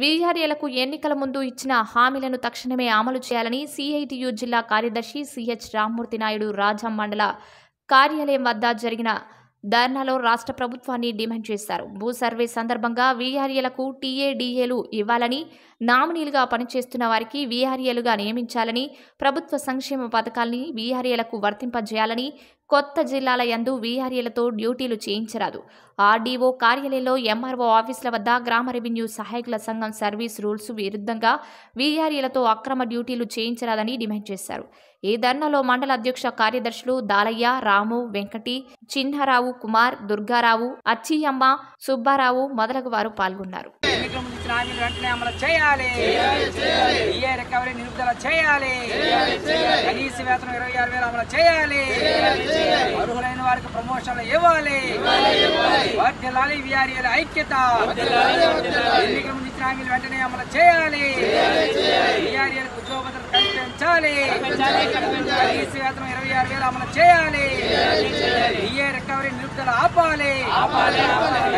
వీఆర్ఏలకు ఎన్నికల ముందు ఇచ్చిన హామీలను తక్షణమే అమలు చేయాలని సిఐటియు జిల్లా కార్యదర్శి సిహెచ్ రామ్మూర్తి నాయుడు రాజాం మండల కార్యాలయం వద్ద జరిగిన ధర్నాలో రాష్ట్ర ప్రభుత్వాన్ని డిమాండ్ చేశారు భూ సర్వే సందర్భంగా వీఆర్ఏలకు టీఏడీఏలు ఇవ్వాలని నామినీలుగా పనిచేస్తున్న వారికి వీఆర్ఏలుగా నియమించాలని ప్రభుత్వ సంక్షేమ పథకాల్ని వీఆర్ఏలకు వర్తింపజేయాలని కొత్త జిల్లాల యందు వీఆర్ఏలతో డ్యూటీలు చేయించరాదు ఆర్డీఓ కార్యాలయంలో ఎంఆర్ఓ ఆఫీసుల వద్ద గ్రామ రెవెన్యూ సహాయకుల సంఘం సర్వీస్ రూల్స్ విరుద్ధంగా వీఆర్ఏలతో అక్రమ డ్యూటీలు చేయించరాదని డిమాండ్ చేశారు ఈ ధర్నాలో మండల అధ్యక్ష కార్యదర్శులు దాలయ్య రాము వెంకటి చిన్నారావు కుమార్ దుర్గారావు అచ్చియమ్మ సుబ్బారావు మొదలగు వారు పాల్గొన్నారు ఎన్నికల ముందు ఇచ్చిన హామీలు వెంటనే అమలు చేయాలి ఈఏ రికవరీ నిలుపుదల చేయాలి కనీస వేతనం ఇరవై ఆరు వేలు అమలు చేయాలి అర్హులైన వారికి ప్రమోషన్లు ఇవ్వాలి వర్ధిల్లాలి విఆర్ఏల ఐక్యత ఎన్నికల ముందు ఇచ్చిన హామీలు వెంటనే అమలు చేయాలి విఆర్ఏలకు ఉద్యోగ భద్రత కల్పించాలి కనీస వేతనం ఇరవై ఆరు వేలు అమలు చేయాలి ఈఏ రికవరీ నిలుపుదల ఆపాలి